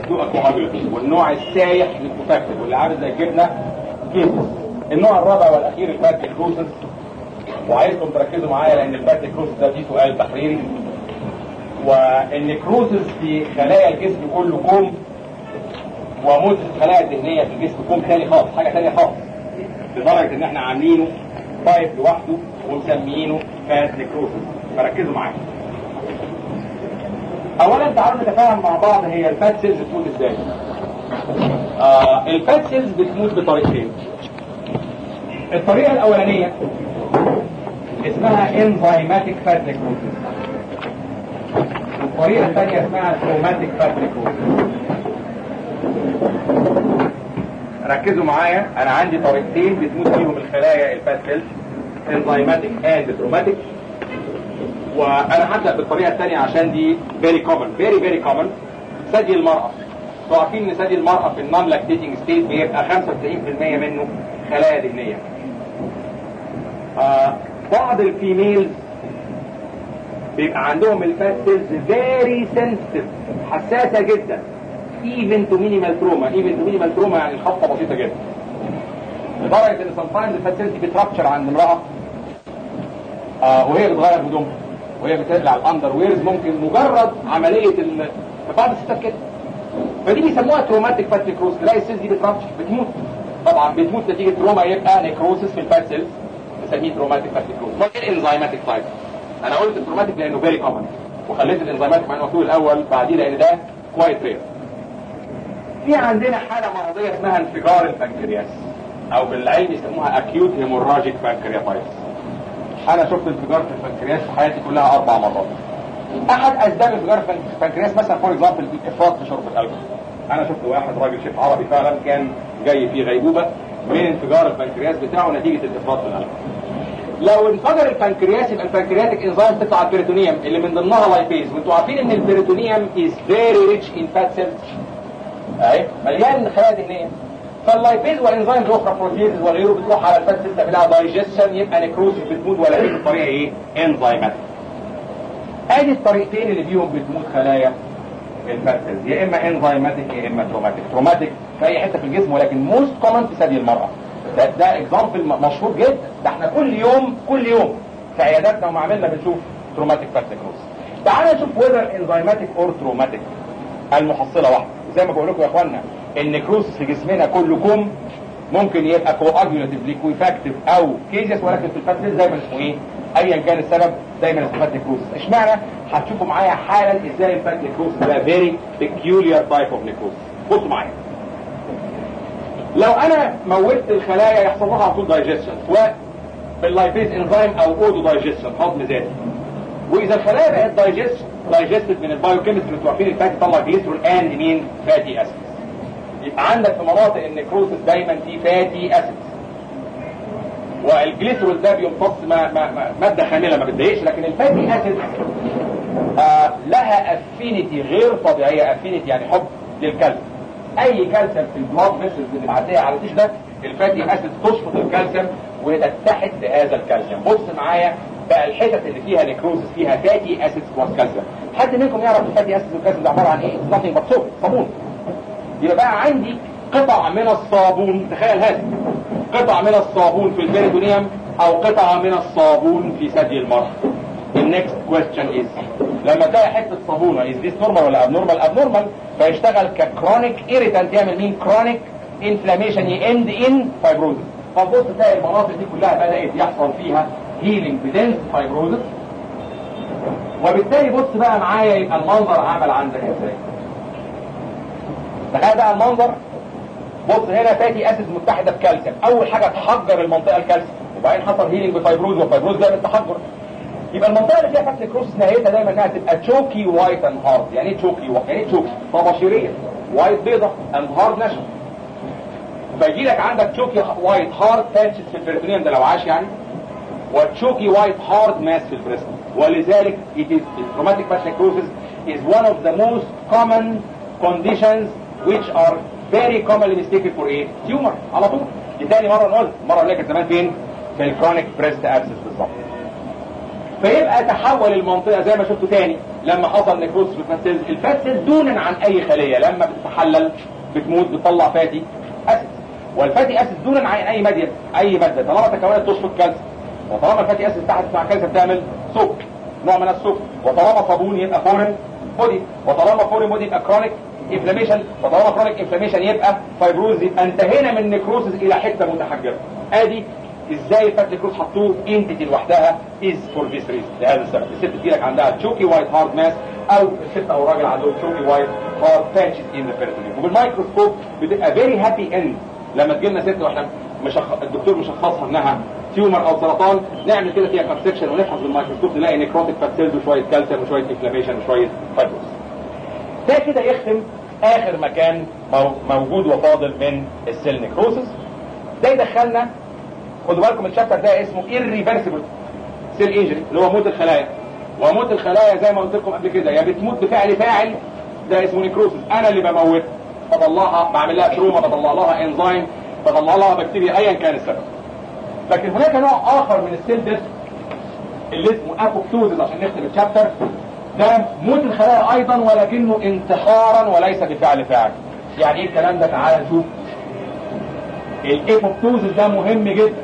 بتبقى كوهاجوليتيف والنوع السايح للكوفاكتيف واللي عامل زي الجبنه كيسس النوع الرابع والاخير الفات كروسس وعايزكم تركزوا معايا لان الفات كروسس ده فيه سؤال تحريري والنكروسس في خلايا الجسم كله كوم وموت الخلايا الدهنيه في الجسم كوم تاني خالص حاجه تانيه خالص لدرجه ان احنا عاملينه تايب لوحده ومسميينه فات نكروسس فركزوا معايا اولا تعالوا نتفاهم مع بعض هي الفات سيلز بتموت ازاي آه الفات سيلز بتموت بطريقتين الطريقه الاولانيه اسمها انزيماتيك فات نكروسس والطريقه الثانيه اسمها تروماتيك فات نكروسس ركزوا معايا انا عندي طريقتين بتموت فيهم الخلايا الفات سيلز انزيماتيك اند تروماتيك وانا هبدا بالطريقه الثانيه عشان دي فيري كومن فيري فيري كومن ثدي المراه انتوا عارفين ان ثدي المراه في النون لاكتيتنج ستيت بيبقى 95% منه خلايا دهنيه آه بعض الفيميلز بيبقى عندهم الفات سيلز فيري سنسيتيف حساسه جدا ايفن تو مينيمال تروما ايفن تو مينيمال تروما يعني الخبطه بسيطه جدا لدرجه ان سمتايمز الفات سيلز بترابتشر عند امراه آه وهي بتغير هدومها وهي بتقلع الاندر ويرز ممكن مجرد عمليه ال... في بعض الستات كده فدي بيسموها تروماتيك فات نكروز تلاقي السيلز دي بترابتشر بتموت طبعا بتموت نتيجه تروما يبقى نكروسس في الفات سيلز نسميه تروماتيك فات نكروز ما الانزيماتيك تايب انا قلت التروماتيك لانه فيري كومن وخليت الانزيماتيك مع المكتوب الاول بعديه لان ده كوايت رير في عندنا حالة مرضية اسمها انفجار البنكرياس او بالعلم يسموها acute hemorrhagic pancreatitis انا شفت انفجار في البنكرياس في حياتي كلها اربع مرات احد اسباب انفجار البنكرياس مثلا فور اكزامبل الافراط في شرب الالكحول انا شفت واحد راجل شيف عربي فعلا كان جاي في غيبوبة من انفجار البنكرياس بتاعه نتيجة الافراط في الالكحول لو انفجر البنكرياس يبقى البنكرياتيك انزيم تطلع البريتونيوم اللي من ضمنها لايبيز وانتوا عارفين ان البريتونيوم از فيري ريتش ان فات سيلز اهي مليان خلايا دهنيه فاللايبيز والانزيمز الاخرى بروتيز وغيره بتروح على الفات سيلز تعملها دايجيشن يبقى نكروسيس بتموت ولكن الطريقه ايه؟ انزيماتيك ادي الطريقتين اللي فيهم بتموت خلايا الفات سيلز يا اما انزيماتيك يا اما تروماتيك تروماتيك في اي حته في الجسم ولكن موست كومن في ثدي المراه ده ده اكزامبل مشهور جدا ده احنا كل يوم كل يوم في عياداتنا ومعاملنا بنشوف تروماتيك فات نكروسيس تعال نشوف وذر انزيماتيك اور تروماتيك المحصله واحده زي ما بقول لكم يا اخوانا النكروسس في جسمنا كلكم ممكن يبقى كواجولاتيف ليكويفاكتيف او كيزيس ولكن في الفاتس دايما اسمه ايه ايا كان السبب دايما اسمه فات نكروسس اشمعنى هتشوفوا معايا حالا ازاي الفات نكروسس ده فيري بيكيوليار تايب اوف نكروسس بصوا معايا لو انا موتت الخلايا يحصل لها على طول دايجيشن سواء باللايبيز انزيم او اودو دايجيشن هضم ذاتي واذا الخلايا بقت دايجست دايجستد من البايوكيمستري انتوا عارفين الفاتي يطلع جليسرول اند مين فاتي اسيدز يبقى عندك في مناطق النكروسس دايما في فاتي اسيدز والجليسرول ده بيمتص ما ما ما ماده خامله ما بتضايقش لكن الفاتي اسيدز آه لها افينيتي غير طبيعيه افينيتي يعني حب للكالسيوم اي كالسيوم في البلاد فيسلز اللي معديه على التيش ده الفاتي اسيدز تشفط الكالسيوم وتتحد بهذا الكالسيوم بص معايا بقى الحتت اللي فيها نيكروزس فيها فاتي اسيدز بلس كالسيوم حد منكم يعرف الفاتي اسيدز والكالسيوم ده عباره عن ايه؟ نثينج بس صابون يبقى بقى عندي قطع من الصابون تخيل هذا قطع من الصابون في البريتونيوم او قطعه من الصابون في ثدي المرأة النكست كويستشن از لما تلاقي حته صابونه از ذيس نورمال ولا ابنورمال ابنورمال فيشتغل ككرونيك ايريتانت يعمل مين كرونيك انفلاميشن يند ان فايبروزس فتبص تلاقي المناطق دي كلها بدات يحصل فيها هيلينج بدنس فايبروزس وبالتالي بص بقى معايا يبقى المنظر عمل عندك ازاي تخيل بقى المنظر بص هنا فاتي اسيد متحده بكالسيوم اول حاجه تحجر المنطقه الكالسيوم وبعدين حصل هيلينج بفايبروز والفايبروز ده بالتحجر يبقى المنطقه اللي فيها فات نكروسس نهايتها دايما انها تبقى تشوكي وايت اند هارد يعني ايه تشوكي يعني ايه تشوكي طباشيريه وايت بيضه اند هارد نشف فيجي لك عندك تشوكي وايت هارد باتشز في البريتونيوم ده لو عاش يعني وتشوكي وايت هارد ماس في البريست ولذلك it is traumatic fat necrosis is one of the most common conditions which are very commonly mistaken for a tumor على طول دي تاني مره نقول المره اللي كانت زمان فين في الكرونيك بريست ابسس بالظبط فيبقى تحول المنطقه زي ما شفتوا تاني لما حصل نيكروز في الفات سيلز الفات سيلز دونا عن اي خليه لما بتتحلل بتموت بتطلع فاتي اسيد والفاتي اسيد دونا عن اي ماده اي ماده طالما تكونت تشفط كالسيوم وطالما الفاتي اسيد تحت مع كالسيوم بتعمل سكر نوع من السكر وطالما صابون يبقى فورن بودي وطالما فورن بودي يبقى كرونيك انفلاميشن وطالما كرونيك انفلاميشن يبقى فايبروز يبقى انتهينا من نيكروسز الى حته متحجره ادي ازاي الفات نيكروز حطوه انتيتي لوحدها از فور ذيس ريزن لهذا السبب الست تجيلك عندها تشوكي وايت هارد ماس او الست او الراجل عندهم تشوكي وايت هارد باتشز ان ذا بيرتونيوم وبالميكروسكوب بتبقى فيري هابي اند لما تجي لنا ست واحنا مشخ... الدكتور مشخصها انها تيومر او سرطان نعمل كده فيها كونسكشن ونفحص بالميكروسكوب نلاقي نيكروتيك فات سيلز وشويه كالسيوم وشويه انفلاميشن وشويه فايبروز ده كده يختم اخر مكان موجود وفاضل من السيل نيكروسس ده يدخلنا خدوا بالكم الشابتر ده اسمه irreversible سيل انجري اللي هو موت الخلايا وموت الخلايا زي ما قلت لكم قبل كده يا بتموت بفعل فاعل ده اسمه نيكروسس انا اللي بموت بطلعها بعمل لها تروما بطلع لها انزيم بطلع لها بكتيريا ايا كان السبب لكن هناك نوع اخر من السيل ديث اللي اسمه ابوبتوزز عشان نختم الشابتر ده موت الخلايا ايضا ولكنه انتحارا وليس بفعل فاعل يعني ايه الكلام ده تعالى نشوف الايبوبتوزز ده مهم جدا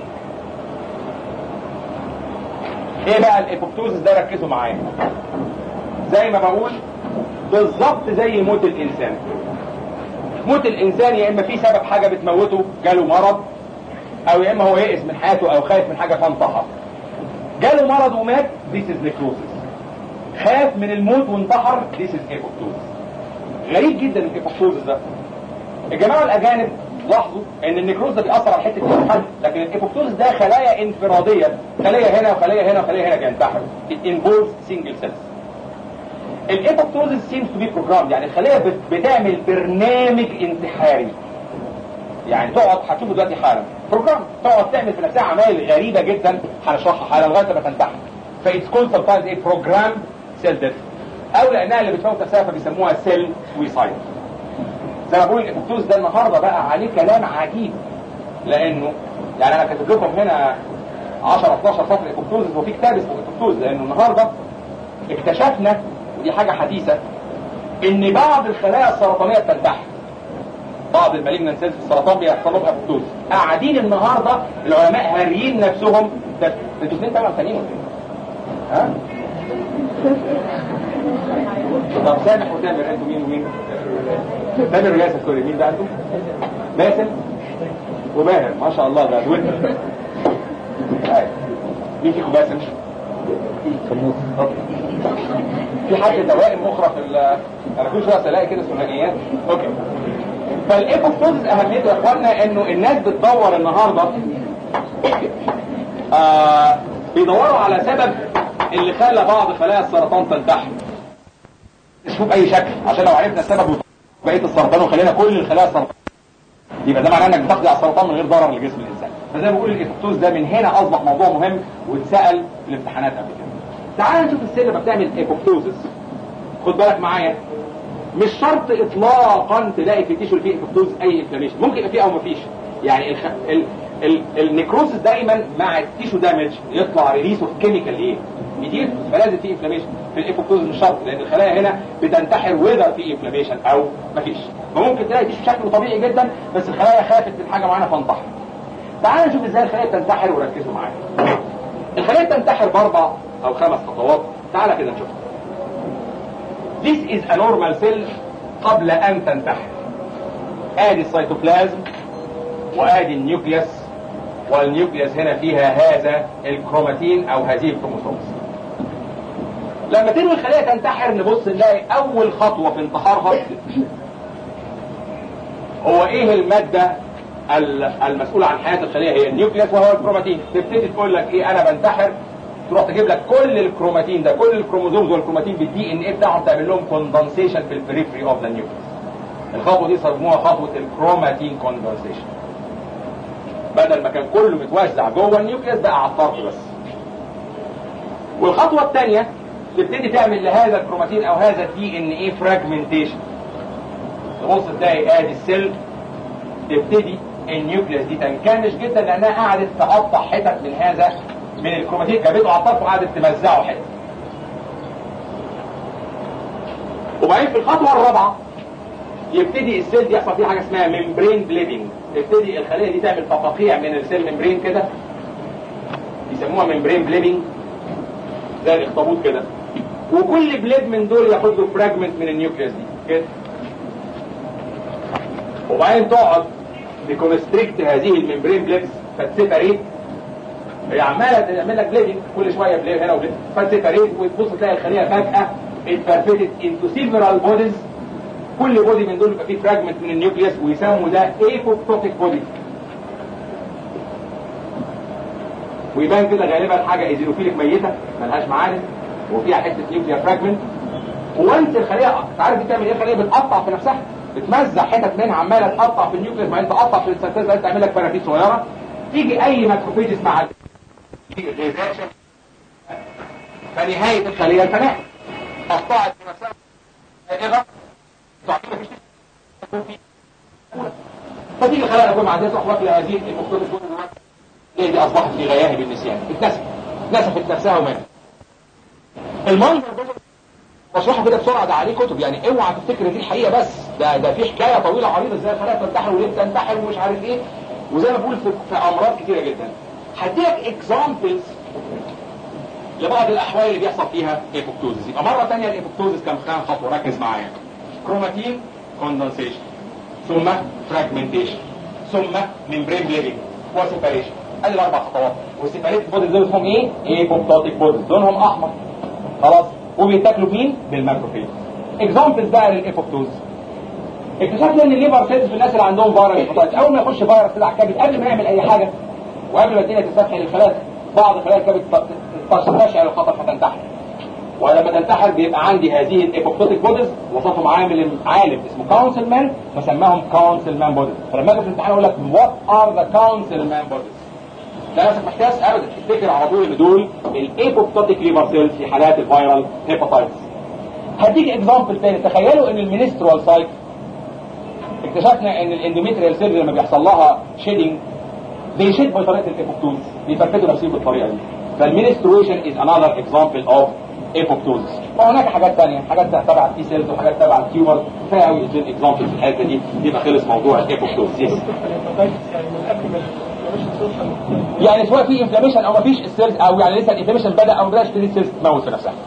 ايه بقى الايبوبتوزز ده ركزوا معايا زي ما بقول بالظبط زي موت الانسان موت الانسان يا اما في سبب حاجه بتموته جاله مرض او يا اما هو يئس من حياته او خايف من حاجه فانتحر جاله مرض ومات this is necrosis خاف من الموت وانتحر this is apoptosis غريب جدا الايبوبتوزس ده الجماعه الاجانب لاحظوا ان النيكروز ده بيأثر على حته الحد لكن الايبوبتوزس ده خلايا انفراديه خليه هنا وخليه هنا وخليه هنا بينتحر it involves single cells الايبوبتوزس seems to be programmed يعني الخليه بتعمل برنامج انتحاري يعني تقعد هتشوفوا دلوقتي حالا بروجرام تقعد تعمل في نفسها عمايل غريبه جدا هنشرحها حالا لغايه ما تنتحر فايتس كول سمتايمز ايه بروجرام سيل ديث او لانها اللي بتموت نفسها فبيسموها سيل سويسايد زي ما بقول الايبوبتوز ده النهارده بقى عليه كلام عجيب لانه يعني انا كاتب لكم هنا 10 12 سطر ايبوبتوز وفي كتاب اسمه ايبوبتوز لانه النهارده اكتشفنا ودي حاجه حديثه ان بعض الخلايا السرطانيه بتنتحر بعض المالجنان سيلز في السرطان بيحصل لهم ابوبتوز قاعدين النهارده العلماء هاريين نفسهم ده انتوا اثنين طبعا ثانيين ولا ايه؟ ها؟ طب سامح وتامر انتوا مين ومين؟ تامر وياسر سوري مين ده انتوا؟ باسم وماهر ما شاء الله ده دويتر مين فيكم باسم؟ في حد توائم اخرى في ال انا كل شويه الاقي كده ثنائيات اوكي فالايبوبتوزس اهميته يا اخوانا انه الناس بتدور النهارده آه بيدوروا على سبب اللي خلى بعض خلايا السرطان تنتحر نشوف باي شكل عشان لو عرفنا السبب بقيه السرطان وخلينا كل الخلايا السرطان يبقى ده معناه انك بتقضي على السرطان من غير ضرر لجسم الانسان فزي ما بقول الايبوبتوز ده من هنا اصبح موضوع مهم واتسال في الامتحانات قبل كده تعال نشوف السيل لما بتعمل ايبوبتوزس خد بالك معايا مش شرط اطلاقا تلاقي في تيشو فيه ايبوبتوز اي انفلاميشن ممكن يبقى فيه او مفيش يعني الخ... ال... ال... النيكروسس دايما مع التيشو دامج يطلع ريليس اوف كيميكال ايه جديد فلازم في انفلاميشن في الايبوبتوز مش شرط لان الخلايا هنا بتنتحر وذر في انفلاميشن او مفيش فممكن تلاقي تيشو شكله طبيعي جدا بس الخلايا خافت من حاجه معينه فانتحر تعال نشوف ازاي الخلايا بتنتحر وركزوا معايا الخلايا بتنتحر باربع او خمس خطوات تعال كده نشوف This is a normal cell قبل أن تنتحر آدي السيتوبلازم وآدي النيوكليوس والنيوكليوس هنا فيها هذا الكروماتين أو هذه الكروموسومز لما تنوي الخلية تنتحر نبص نلاقي أول خطوة في انتحارها هو إيه المادة المسؤولة عن حياة الخلية هي النيوكليوس وهو الكروماتين تبتدي تقول لك إيه أنا بنتحر تروح تجيب لك كل الكروماتين ده كل الكروموزومز والكروماتين بالدي ان ايه بتاعهم تعمل لهم كوندنسيشن في البريفري اوف ذا نيوكليس الخطوه دي سموها خطوه الكروماتين كوندنسيشن بدل ما كان كله متوزع جوه النيوكليس بقى على الطرف بس والخطوه الثانيه تبتدي تعمل لهذا الكروماتين او هذا الدي ان ايه فراجمنتيشن تبص تلاقي ادي السيل تبتدي النيوكليس دي تنكمش جدا لانها قعدت تقطع حتت من هذا من الكروماتين جابته على الطرف وقعدت تمزعه حته وبعدين في الخطوه الرابعه يبتدي السيل دي يحصل فيها حاجه اسمها ممبرين بليدنج تبتدي الخليه دي تعمل فقاقيع من السيل ممبرين كده يسموها ممبرين بليدنج زي الاخطبوط كده وكل بليد من دول ياخد له فراجمنت من النيوكليوس دي كده وبعدين تقعد تكونستريكت هذه الممبرين بليدز فتسيبريت هي عماله تعمل لك بليدنج كل شويه بليد هنا وبليد فتسيبريت وتبص تلاقي الخليه فجاه اتفرفتت انتو سيفرال بوديز كل بودي من دول يبقى فيه فراجمنت من النيوكليوس ويسموا ده ايبوبتوتيك بودي ويبان كده غالبا حاجه ايزينوفيليك ميته ملهاش معادن وفيها حته نيوكليير فراجمنت وانت الخليه انت عارف دي بتعمل ايه الخليه بتقطع في نفسها بتمزع حتت منها عماله تقطع في النيوكليس بعدين تقطع في السنتيز بعدين تعمل لك بنافيس صغيره تيجي اي ماكروفيجز مع تيجي الغذاء فنهايه الخليه الفناء قطعت في نفسها ايه فتيجي الخلايا تكون معديه تروح واكله هذه المخطوطه تكون هي دي اصبحت في غياهب النسيان اتنسفت نسفت نفسها وماتت المنظر ده بشرحه كده بسرعه ده عليه كتب يعني اوعى تفتكر دي الحقيقه بس ده ده في حكايه طويله عريضه ازاي الخلايا بتنتحر وليه بتنتحر ومش عارف ايه وزي ما بقول في, في امراض كتيره جدا هديك اكزامبلز لبعض الاحوال اللي بيحصل فيها ايبوكتوزيس يبقى مره ثانيه الايبوكتوزيس كم كام خطوه ركز معايا كروماتين كوندنسيشن ثم فراجمنتيشن ثم ممبرين بليفنج وسيباريشن ادي الاربع خطوات والسيباريت بوديز دول اسمهم ايه؟ ايبوبتوتيك بوديز لونهم احمر خلاص وبيتاكلوا مين؟ بالماكروفيج اكزامبلز بقى للايبوبتوز اكتشفنا ان الليبر سيلز في الناس اللي عندهم فيروس هيباتايتس اول ما يخش فيروس كده على الكبد قبل ما يعمل اي حاجه وقبل ما الدنيا تستفحل الخلايا بعض خلايا الكبد تستشعر الخطر فتنتحر ولما تنتحر بيبقى عندي هذه الايبوبتوتيك بوديز وصفهم عامل عالم اسمه كونسل مان فسماهم كونسل مان بوديز فلما اجي في الامتحان اقول لك وات ار ذا كونسل مان بوديز لا نفسك محتاج ابدا تفتكر على طول ان دول الايبوبتوتيك ليفر سيلز في حالات الفيرال هيباتايتس هديك اكزامبل تاني تخيلوا ان المينسترال سايت اكتشفنا ان الاندوميتريال سيلز لما بيحصل لها شيدنج بيشد بطريقه الايبوبتوز بيفرفتوا نفسهم بالطريقه دي فالمينسترويشن از انذر اكزامبل اوف ايبوبتوز وهناك حاجات ثانيه حاجات تبع التي سيلز وحاجات تبع التيومر كفايه قوي اكزامبل في الحته دي يبقى خلص موضوع الايبوبتوز يس يعني سواء في انفلاميشن او ما فيش السيلز او يعني لسه الانفلاميشن بدا او ما بداش تبتدي السيلز تموت في نفسها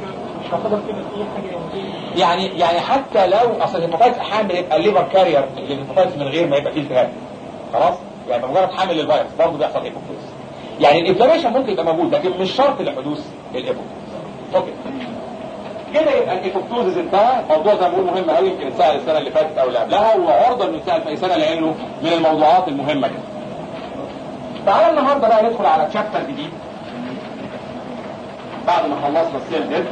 يعني يعني حتى لو اصل الهيباتايتس احيانا بيبقى الليفر كارير للهيباتايتس من غير ما يبقى فيه التهاب خلاص يعني بمجرد حمل للفيروس برضه بيحصل ايبوكتوز يعني الانفلاميشن ممكن يبقى موجود لكن مش شرط لحدوث الايبوكتوز اوكي كده يبقى الايبوكتوزز انتهى موضوع زي ما بقول مهم قوي يمكن اتسال السنه اللي فاتت او اللي قبلها وعرضه انه يتسال في اي سنه لانه من الموضوعات المهمه جدا تعالى النهارده بقى ندخل على تشابتر جديد بعد ما خلصنا السيل ديد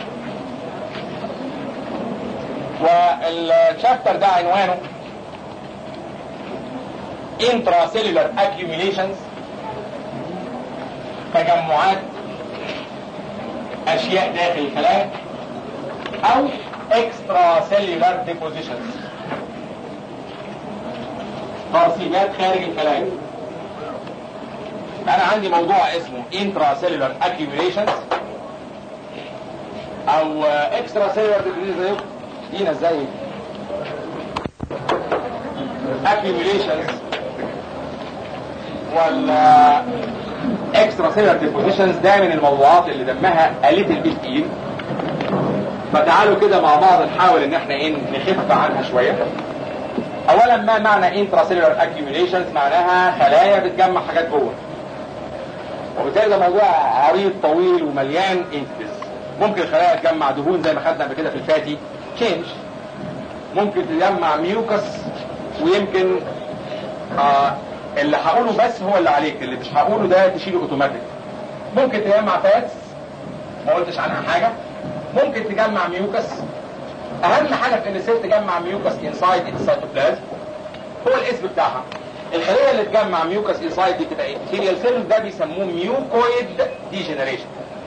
والشابتر ده عنوانه intracellular accumulations تجمعات اشياء داخل الخلايا او extracellular depositions ترسيبات خارج الخلايا انا عندي موضوع اسمه intracellular accumulations او extracellular depositions دينا ازاي accumulations ولا extra cellular depositions ده من الموضوعات اللي دمها a little bit تقيل فتعالوا كده مع بعض نحاول ان احنا ايه نخف عنها شويه اولا ما معنى intracellular accumulations معناها خلايا بتجمع حاجات جوه وبالتالي ده موضوع عريض طويل ومليان انتز ممكن الخلايا تجمع دهون زي ما خدنا قبل كده في الفاتي تشينج ممكن تجمع ميوكس ويمكن آه اللي هقوله بس هو اللي عليك اللي مش هقوله ده تشيله اوتوماتيك ممكن تجمع فاتس ما قلتش عنها حاجه ممكن تجمع ميوكس اهم حاجه في ان السيل تجمع ميوكس انسايد السيتوبلازم هو الاسم بتاعها الخليه اللي تجمع ميوكس انسايد دي بتبقى ايه سيل ده بيسموه ميوكويد ديجنريشن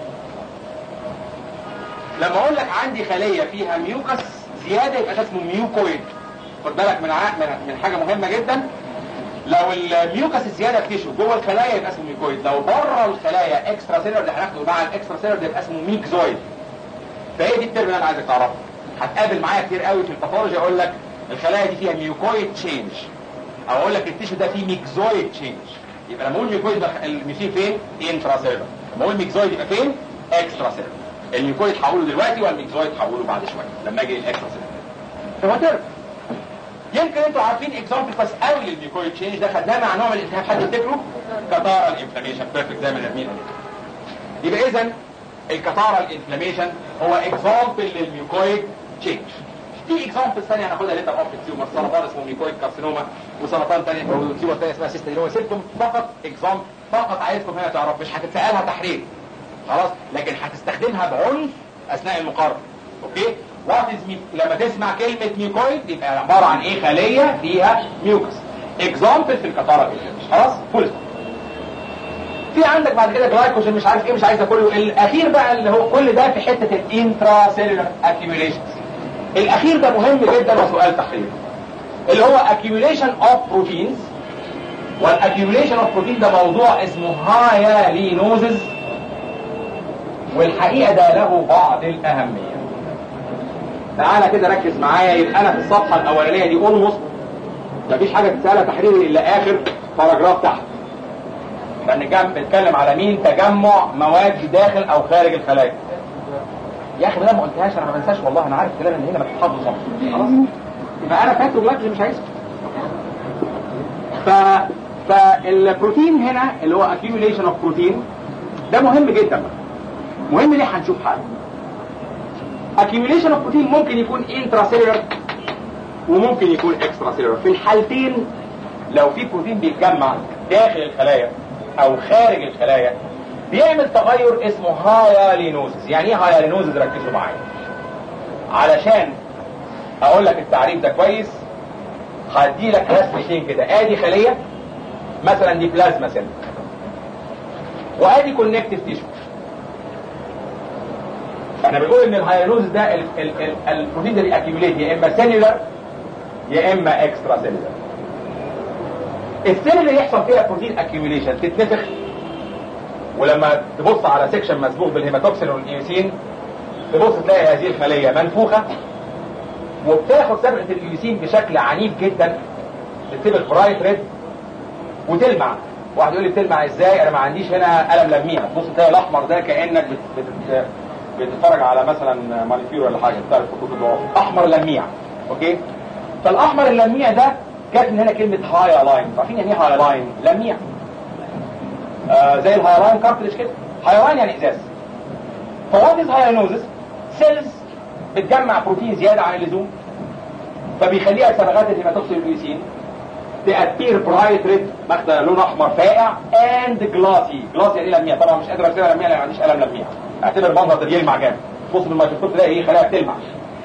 لما اقول لك عندي خليه فيها ميوكس زياده يبقى ده اسمه ميوكويد خد بالك من ع... من من حاجه مهمه جدا لو الميوكس الزياده بتشرب جوه الخلايا يبقى اسمه ميوكويد لو بره الخلايا اكسترا سيلر اللي هناخده مع الاكسترا سيلر ده يبقى اسمه ميكزويد فهي دي الترم اللي انا عايزك تعرفه هتقابل معايا كتير قوي في الباثولوجي اقول لك الخلايا دي فيها ميوكويد تشينج او اقول لك التيشو ده فيه ميكزويد تشينج يبقى لما اقول ميوكويد يبقى الميثين فين؟ انترا سيلولر لما اقول ميكزويد يبقى فين؟ اكسترا سيلولر الميوكويد هقوله دلوقتي والميكزويد هقوله بعد شويه لما اجي الاكسترا سيلولر فهو يمكن انتوا عارفين اكزامبل بس قوي للميوكويد تشينج ده خدناه مع نوع من الالتهاب حد يفتكره؟ كتارا الانفلاميشن بيرفكت زي ما نرمين يبقى اذا الكتارا الانفلاميشن هو اكزامبل للميوكويد تشينج في اكزامبل ثانيه هناخدها ليتر اوف تيومر سرطان اسمه ميوكويد كارسينوما وسرطان ثاني تيومر ثانيه اسمها سيستينوما سيبتم فقط اكزامبل فقط عايزكم هنا تعرف مش هتتسالها تحرير خلاص لكن هتستخدمها بعنف اثناء المقارنه اوكي وات از لما تسمع كلمه ميوكويد يبقى عباره عن ايه خليه فيها ميوكس اكزامبل في الكتارا خلاص فول في عندك بعد كده جلايكوجين مش عارف ايه مش عايز كله الاخير بقى اللي هو كل ده في حته الانترا سيلولار اكيوميليشنز الاخير ده مهم جدا وسؤال تحرير اللي هو accumulation of proteins والاكيوميليشن اوف بروتين ده موضوع اسمه هايالينوزز والحقيقه ده له بعض الاهميه تعالى كده ركز معايا يبقى انا في الصفحه الاولانيه دي اولموست مفيش حاجه تسالها تحريري الا اخر باراجراف تحت بنتكلم على مين تجمع مواد داخل او خارج الخلايا يا اخي ده ما قلتهاش انا ما بنساش والله انا عارف الكلام اللي هنا ما تتحفظ صح خلاص يبقى انا فاكره دلوقتي مش عايزه ف فالبروتين هنا اللي هو accumulation of protein ده مهم جدا بقى. مهم ليه هنشوف حاجه accumulation of protein ممكن يكون intracellular وممكن يكون extracellular في الحالتين لو في بروتين بيتجمع داخل الخلايا او خارج الخلايا بيعمل تغير اسمه هايالينوزز يعني ايه هايالينوزز ركزوا معايا علشان اقول لك التعريف ده كويس هدي لك رسمتين كده ادي خليه مثلا دي بلازما سيل وادي كونكتيف تيشو احنا بنقول ان الهايالينوزز ده ال ال ال البروتين ده بيأكيميليت يا اما سيلولار يا اما اكسترا سيلولار السيل اللي يحصل فيها بروتين اكيوميليشن تتنفخ ولما تبص على سيكشن مسبوق بالهيماتوكسين والايوسين تبص تلاقي هذه الخليه منفوخه وبتاخد صبغه الايوسين بشكل عنيف جدا بتصبغ برايت ريد وتلمع واحد يقول لي بتلمع ازاي انا ما عنديش هنا قلم لميع تبص تلاقي الاحمر ده كانك بت بت بتتفرج على مثلا مانيكير ولا حاجه بتاع الخطوط الضوء احمر لميع اوكي فالاحمر اللميع ده جت من هنا كلمة هاي لاين عارفين يعني ايه هاي لاين لميع آه زي الهاي لاين كارتلج كده هاي لاين يعني ازاز فوات از هايلينوزس سيلز بتجمع بروتين زيادة عن اللزوم فبيخليها صبغات الهيماتوكسين والليوسين تأبير برايت ريد ماخدة لون احمر فاقع اند جلاسي جلاسي يعني لميع طبعا مش قادر ارسمها لميع لان ما عنديش قلم لميع اعتبر المنظر ده بيلمع جامد بص بالميكروسكوب تلاقي ايه خلايا بتلمع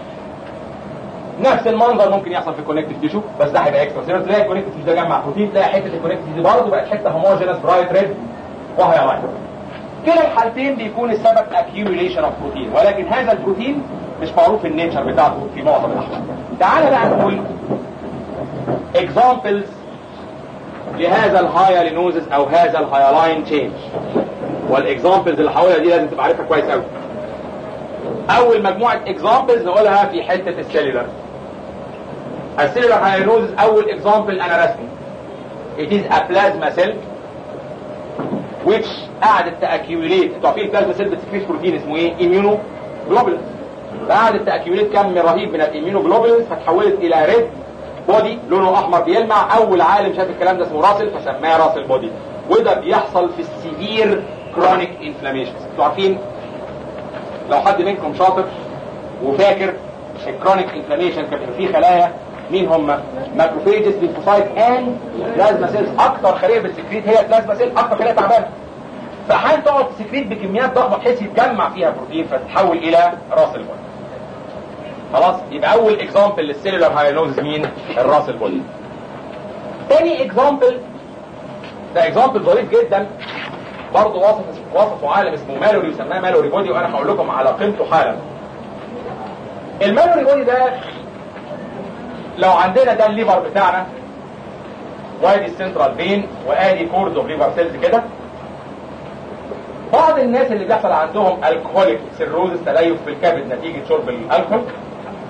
نفس المنظر ممكن يحصل في الكونكتيف تيشو بس ده هيبقى اكسترا سيلولر تلاقي الكونكتيف تيشو ده جمع بروتين تلاقي حته الكونكتيف دي برضه بقت حته هوموجينس برايت ريد وهي لاين كلا الحالتين بيكون السبب accumulation of بروتين ولكن هذا البروتين مش معروف النيتشر بتاعته في معظم الاحوال تعال بقى نقول examples لهذا الهايالينوزس او هذا الهايلاين تشينج والاكزامبلز اللي حواليها دي لازم تبقى عارفها كويس قوي اول مجموعه اكزامبلز نقولها في حته السيلولر السيلولر هايلوزز اول اكزامبل انا رسمي it is a plasma cell which قعدت تاكيوليت انتوا عارفين البلازما سيل بتسكريت بروتين اسمه ايه اميونو جلوبولين قعدت تاكيوليت كم رهيب من الاميونو جلوبولين فتحولت الى ريد بودي لونه احمر بيلمع اول عالم شاف الكلام ده اسمه راسل فسماه راسل بودي وده بيحصل في السيفير كرونيك انفلاميشن انتوا عارفين لو حد منكم شاطر وفاكر الكرونيك انفلاميشن كان في خلايا مين هم ماكروفيجز ليمفوسايت ان بلازما سيلز اكتر خليه بتسكريت هي بلازما سيل اكتر خليه تعبانه فحال تقعد تسكريت بكميات ضخمه بحيث يتجمع فيها بروتين فتتحول الى راس البول خلاص يبقى اول اكزامبل للسيلولار هايلوز مين الراس البول تاني اكزامبل ده اكزامبل ظريف جدا برضه وصف وصفه عالم اسمه مالوري يسماه مالوري بودي وانا هقول لكم على قيمته حالا المالوري بودي ده لو عندنا ده الليفر بتاعنا وادي السنترال فين وادي كورد اوف ليفر سيلز كده بعض الناس اللي بيحصل عندهم الكحوليك سيروزس تليف في الكبد نتيجه شرب الالكحول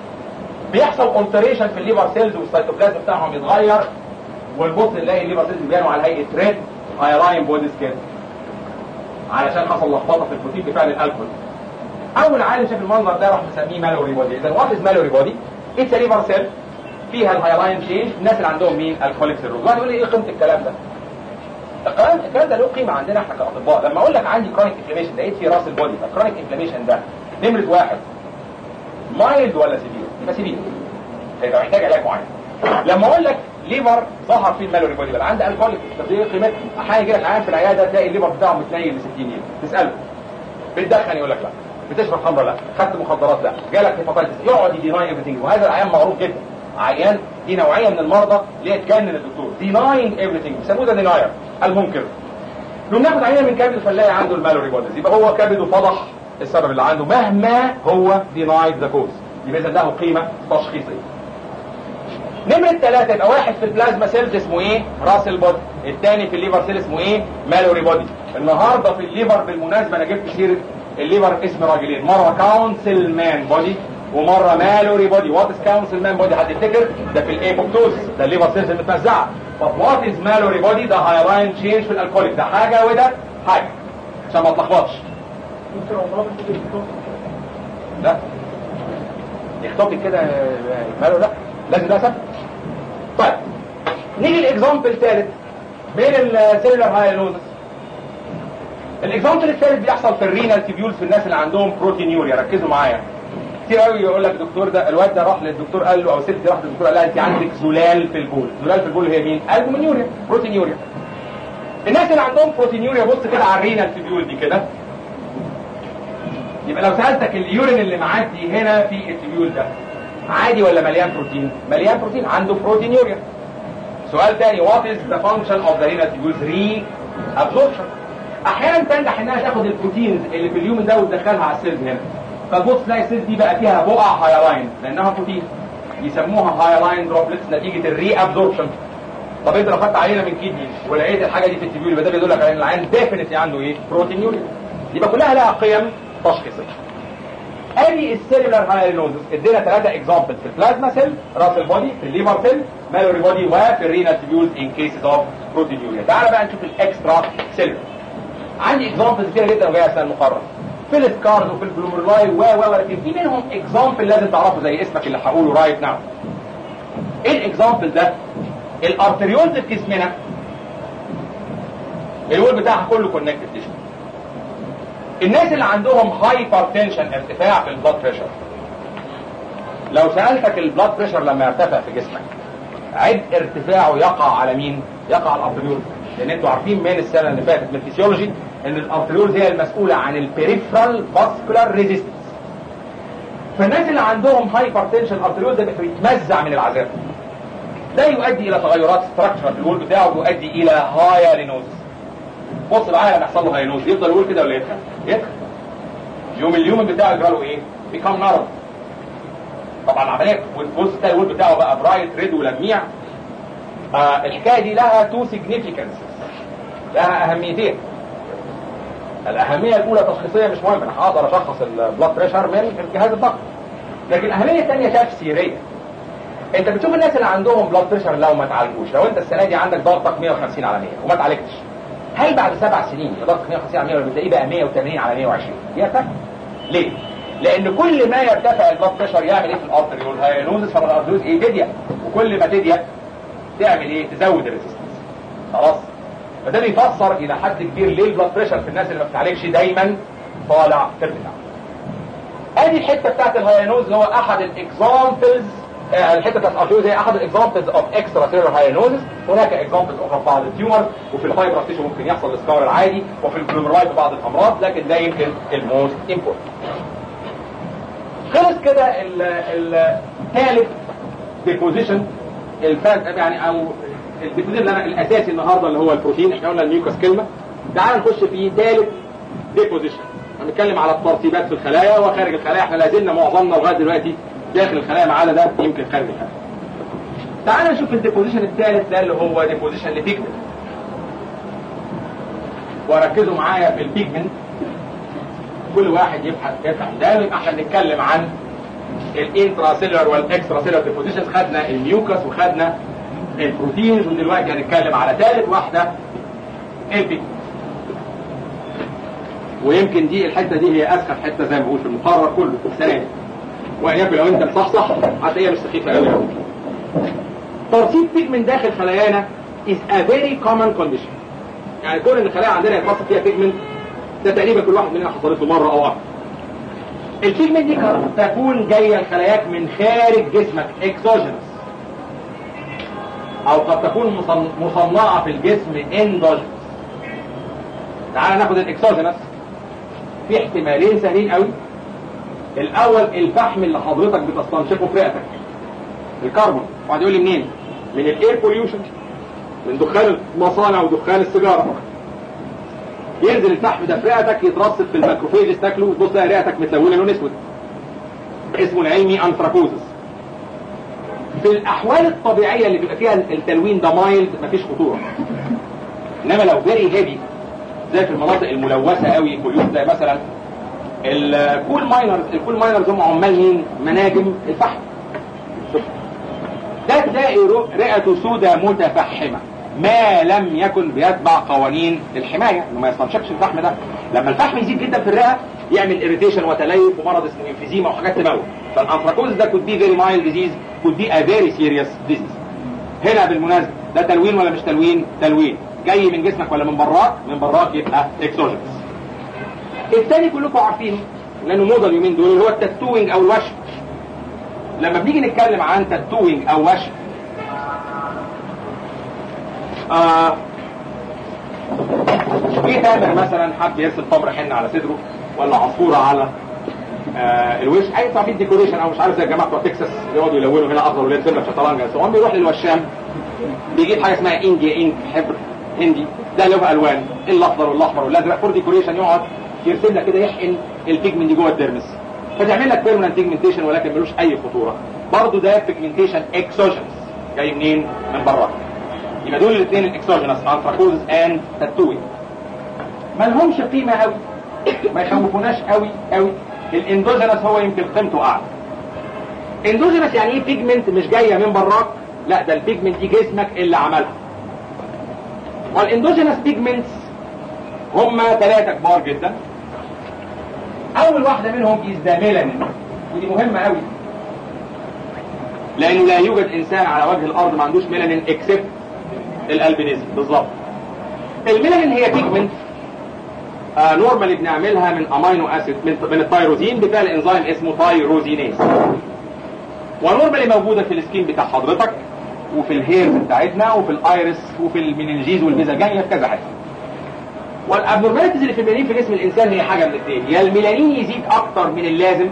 بيحصل اولتريشن في الليفر سيلز والسيتوبلازم بتاعهم يتغير والبص نلاقي الليفر سيلز بيبانوا على هيئه ريد هايلاين بوديز كده علشان حصل لخبطه في البروتين بفعل الالكول اول عالم شاف المنظر ده راح مسميه مالوري بودي اذا وات از مالوري بودي اتس ليفر سيل فيها الهايلاين تشينج الناس اللي عندهم مين الكوليك سيروز واحد يقول لي ايه قيمه الكلام ده الكلام الكلام ده له قيمه عندنا احنا كاطباء لما اقول لك عندي كرونيك انفلاميشن لقيت في راس البودي الكرونيك انفلاميشن ده نمره واحد مايلد ولا سيفير يبقى سيفير هيبقى محتاج علاج معين لما اقول لك ليفر ظهر فيه المالوري بودي بقى عنده الكوليك طب ايه قيمتها احيانا يجي لك عيان في العياده تلاقي الليفر بتاعه متنيل ل 60 يوم تساله بتدخن يقول لك لا بتشرب خمره لا خدت مخدرات لا جالك هيباتايتس يقعد يديناي ايفريثينج وهذا العيان معروف جدا عيان دي نوعيه من المرضى اللي هي تجنن الدكتور ديناينج ايفريثينج بيسموه ده ديناير المنكر لو ناخد عينه من كبد فنلاقي عنده المالوري بوديز يبقى هو كبده فضح السبب اللي عنده مهما هو دينايد ذا كوز يبقى اذا له قيمه تشخيصيه نمرة ثلاثة يبقى واحد في البلازما سيلز اسمه ايه؟ راس البودي، الثاني في الليفر سيل اسمه ايه؟ مالوري بودي. النهارده في الليفر بالمناسبة انا جبت سيرة الليفر اسم راجلين، مرة كونسل مان بودي ومرة مالوري بودي، وات از كونسل مان بودي؟ حد يفتكر؟ ده في الايبوكتوز، ده الليفر سيلز المتوزعة. طب وات از مالوري بودي؟ ده هايلاين تشينج في الالكوليك، ده حاجة وده حاجة. عشان ما تلخبطش. لا يخطبك كده ماله لا لازم ده سبب طيب نيجي الاكزامبل الثالث بين السيلولار هايلوزس الاكزامبل الثالث بيحصل في الرينال تيبيولز في الناس اللي عندهم بروتينيوريا ركزوا معايا كتير قوي يقول لك دكتور ده الواد ده راح للدكتور قال له او ست راحت للدكتور قال لها انت عندك زلال في البول زلال في البول هي مين البومينيوريا بروتينيوريا الناس اللي عندهم بروتينيوريا بص كده على الرينال تيبيول دي كده يبقى لو سالتك اليورين اللي معدي هنا في التيبيول ده عادي ولا مليان بروتين مليان بروتين عنده بروتينيوريا سؤال تاني وات از ذا فانكشن اوف ذا رينال تيبيولز ري ابزوربشن احيانا تنجح انها تاخد البروتينز اللي في اليوم ده وتدخلها على السيلز هنا فتبص تلاقي السيلز دي بقى فيها بقع هايلاين لانها بروتين يسموها هايلاين دروبلتس نتيجه الري ابزوربشن طب انت لو خدت عينه من كيدني ولقيت الحاجه دي في التيبيول يبقى ده بيدل لك على ان العيان ديفينتلي عنده ايه بروتينيوريا يبقى كلها لها قيم تشخيصيه ادي السيلولار هايلوزس ادينا ثلاثه اكزامبل في البلازما سيل راس البودي في الليفر سيل مالوري بودي وفي الرينال تيبيولز ان كيسز اوف بروتينيوريا تعال بقى نشوف الاكسترا سيلولار عندي اكزامبلز كتير جدا وجايه السنه المقرر في السكارز وفي الجلوميرولاي و و ولكن في منهم اكزامبل لازم تعرفه زي اسمك اللي هقوله رايت ناو ايه الاكزامبل ده الارتريولز في جسمنا الوول بتاعها كله كونكتد تيشو الناس اللي عندهم هايبر تنشن ارتفاع في البلاد بريشر لو سالتك البلاد بريشر لما يرتفع في جسمك عد ارتفاعه يقع على مين يقع على الارتريول لان انتوا عارفين من السنه اللي فاتت من الفسيولوجي ان الارتريول هي المسؤوله عن البريفرال فاسكولار ريزيستنس فالناس اللي عندهم هايبر تنشن الارتريول ده بيتمزع من العذاب ده يؤدي الى تغيرات ستراكشر في الوول بتاعه ويؤدي الى هايالينوزس بص معايا لما يحصل له هايلوز يفضل يقول كده ولا يتخن يتخن يوم اليوم بتاعه يجرى له ايه بيكام مرض طبعا العمليه والبص تلاقي الول بتاعه بقى برايت ريد ولميع آه الحكايه دي لها تو سيجنيفيكانس لها اهميتين الاهميه الاولى تشخيصيه مش مهم انا هقدر اشخص البلاد بريشر من الجهاز الضغط لكن الاهميه الثانيه تفسيريه انت بتشوف الناس اللي عندهم بلاد بريشر لو ما تعالجوش لو انت السنه دي عندك ضغطك 150 على 100 وما اتعالجتش هل بعد سبع سنين ضغط 150 على 100 ولا بتلاقيه بقى 180 على 120 يرتفع ليه؟ لان كل ما يرتفع البلاد بريشر يعمل ايه في الارتريول هينوزس فالارتريول ايه تضيق وكل ما تضيق تعمل ايه تزود الريزيستنس خلاص فده بيفسر الى حد كبير ليه البلاد بريشر في الناس اللي ما بتتعالجش دايما طالع ترتفع ادي الحته بتاعت الهاينوز اللي هو احد الاكزامبلز الحته بتاعت الارتيوز هي احد الاكزامبلز اوف اكسترا سيلولار هاينوزس هناك اكزامبلز اخرى في بعض التيومر وفي الفايبر تيشو ممكن يحصل السكار العادي وفي الجلوميرولاي في بعض الامراض لكن ده يمكن الموست امبورتنت خلص كده الثالث ديبوزيشن الفات يعني او الديبوزيشن اللي انا الاساسي النهارده اللي هو البروتين احنا قلنا الميوكس كلمه تعال نخش في ثالث ديبوزيشن هنتكلم على الترتيبات في الخلايا وخارج الخلايا احنا لازلنا معظمنا لغايه دلوقتي داخل الخلايا ما عدا ده يمكن خارج الخلايا تعال نشوف الديبوزيشن الثالث ده اللي هو ديبوزيشن لبيجمنت وركزوا معايا في البيجمنت كل واحد يبحث يفتح ده يبقى احنا بنتكلم عن الانترا سيلولار والاكسترا سيلولار ديبوزيشنز خدنا الميوكس وخدنا البروتينز ودلوقتي هنتكلم على ثالث واحده البي ويمكن دي الحته دي هي اسخف حته زي ما بقول في المقرر كله في السنه دي وان يكن لو انت مصحصح هتلاقيها مش سخيفه قوي قوي ترسيب بيجمنت داخل خلايانا is a very common condition يعني كون ان الخلايا عندنا يترسب فيها بيجمنت ده تقريبا كل واحد مننا حصلت له مره او اكتر البيجمنت دي قد تكون جايه لخلاياك من خارج جسمك اكسوجينس او قد تكون مصن- مصنعه في الجسم اندوجينس تعال ناخد الاكسوجينس في احتمالين سهلين قوي الاول الفحم اللي حضرتك بتستنشقه في رئتك الكربون واحد يقول لي منين من الاير بوليوشن من دخان المصانع ودخان السيجاره ينزل الفحم ده في رئتك يترسب في الماكروفيجز تاكله وتبص تلاقي رئتك متلونه لون اسود اسمه العلمي انثراكوزس في الاحوال الطبيعيه اللي بيبقى فيها التلوين ده مايلد مفيش خطوره انما لو فيري هيفي زي في المناطق الملوثه قوي بوليوت زي مثلا الكول ماينرز الكول ماينرز هم عمال مين مناجم الفحم شوف. ده تلاقي رو- رئته سوداء متفحمه ما لم يكن بيتبع قوانين الحمايه انه ما يستنشقش الفحم ده لما الفحم يزيد جدا في الرئه يعمل اريتيشن وتليف ومرض اسمه انفيزيما وحاجات تموت فالانثراكوز ده could be very mild disease could be a very serious disease هنا بالمناسبه ده تلوين ولا مش تلوين تلوين جاي من جسمك ولا من براك من براك يبقى اكسوجينس الثاني كلكم عارفينه لانه موضه اليومين دول اللي هو التاتوينج او الوشم لما بنيجي نتكلم عن تاتوينج او وشم آه في تامر مثلا حب يرسم تمر حنه على صدره ولا عصفوره على آه الوش اي تعمل ديكوريشن او مش عارف زي الجماعه بتوع تكساس يقعدوا يلونوا هنا اخضر ولاد سنه شطرنج بس هو بيروح للوشام بيجيب حاجه اسمها انديا انك حبر هندي ده له الوان الاخضر والاحمر والازرق فور ديكوريشن يقعد يرسم لك كده يحقن البيجمنت دي جوه الديرمس فتعمل لك بيرمننت بيجمنتيشن ولكن ملوش اي خطوره برضه ده بيجمنتيشن اكسوجينس جاي منين من بره يبقى دول الاثنين الاكسوجينس انثراكوزس اند تاتوينج ما لهمش قيمه قوي ما يخوفوناش قوي قوي الاندوجينس هو يمكن قيمته اعلى اندوجينس يعني ايه بيجمنت مش جايه من براك لا ده البيجمنت دي جسمك اللي عملها والاندوجينس بيجمنتس هم ثلاثه كبار جدا اول واحده منهم از ذا ميلانين ودي مهمه قوي لانه لا يوجد انسان على وجه الارض ما عندوش ميلانين اكسبت الالبينيزم بالظبط الميلانين هي بيجمنت آه نورمالي بنعملها من امينو اسيد من, من التيروزين بفعل انزيم اسمه تايروزينيز ونورمالي موجوده في السكين بتاع حضرتك وفي الهيرز بتاعتنا وفي الايرس وفي المننجيز والميزاجانيا في كذا حاجه والابنورماليتيز اللي في الميلانين في جسم الانسان هي حاجه من الاثنين يا الميلانين يزيد اكتر من اللازم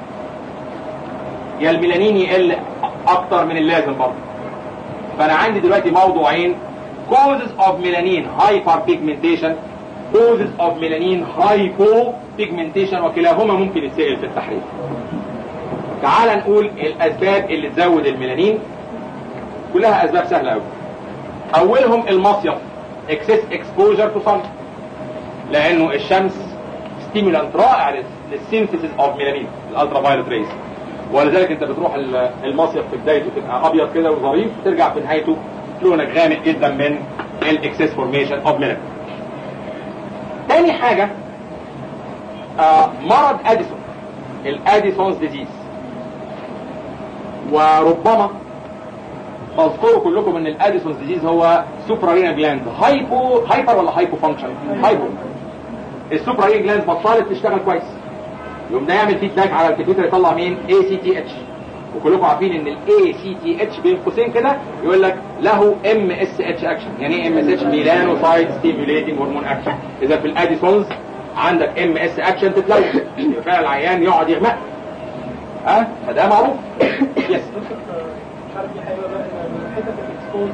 يا الميلانين يقل اكتر من اللازم برضه فانا عندي دلوقتي موضوعين causes of melanin hyperpigmentation causes of melanin hypopigmentation وكلاهما ممكن يتسأل في التحرير تعال نقول الاسباب اللي تزود الميلانين كلها اسباب سهله قوي اولهم المصيف excess exposure to sun لانه الشمس ستيمولانت رائع للسينثيسيس اوف ميلانين الالترا فايولت ريز ولذلك انت بتروح ال- المصيف في بدايته تبقى ابيض كده وظريف ترجع في نهايته لونك غامق جدا من الاكسس فورميشن اوف ميلانين تاني حاجة آه مرض اديسون الاديسونز ديزيز وربما تذكروا كلكم ان الاديسونز ديزيز هو سوبرارينا جلاند هايبو هايبر ولا هايبو فانكشن هايبو السوبرارينا جلاند بطلت تشتغل كويس يقوم ده يعمل فيدباك على الكمبيوتر يطلع مين اي سي تي اتش وكلكم عارفين ان الاي سي تي اتش بين قوسين كده يقول لك له ام اس اتش اكشن يعني ايه ام اس اتش ميلانوسايت ستيميوليتنج هرمون اكشن اذا في الاديسونز عندك ام اس اكشن تتلوث يبقى فعلا العيان يقعد يغمق ها أه؟ فده معروف يس مش عارف في حاجه بقى ان حته الاكسبوز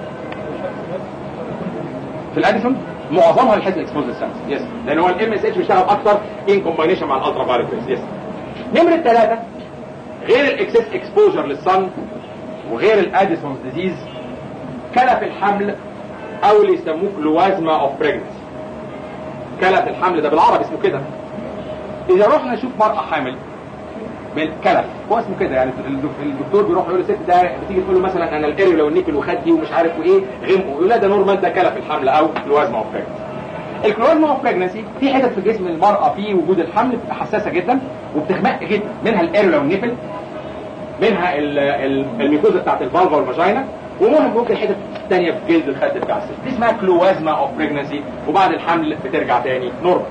في الاديسون معظمها الحس اكسبوز للشمس يس لان هو الام اس اتش بيشتغل اكتر ان كومباينيشن مع الالترا فايولت يس نمره ثلاثه غير الاكسس اكسبوجر للصن وغير الاديسونز ديزيز كلف الحمل او اللي يسموه كلوازما اوف بريجنسي كلف الحمل ده بالعربي اسمه كده اذا رحنا نشوف مرأة حامل بالكلف هو اسمه كده يعني الدك- الدكتور بيروح يقول للست ده بتيجي تقول له مثلا انا الاريو لو النيبل وخدي ومش عارف وايه غمقه يقول لا ده نورمال ده كلف الحمل او الوزن اوف pregnancy. الكلوزما اوف بريجنسي في حتت في جسم المراه في وجود الحمل بتبقى حساسه جدا وبتغمق جدا منها الاريو لو النيبل منها ال- ال- الميكوزا بتاعت الفالفا والفاجينا ومهم ممكن حتت تانية في جلد الخد بتاع الست دي اسمها كلوازما اوف بريجنسي وبعد الحمل بترجع تاني نورمال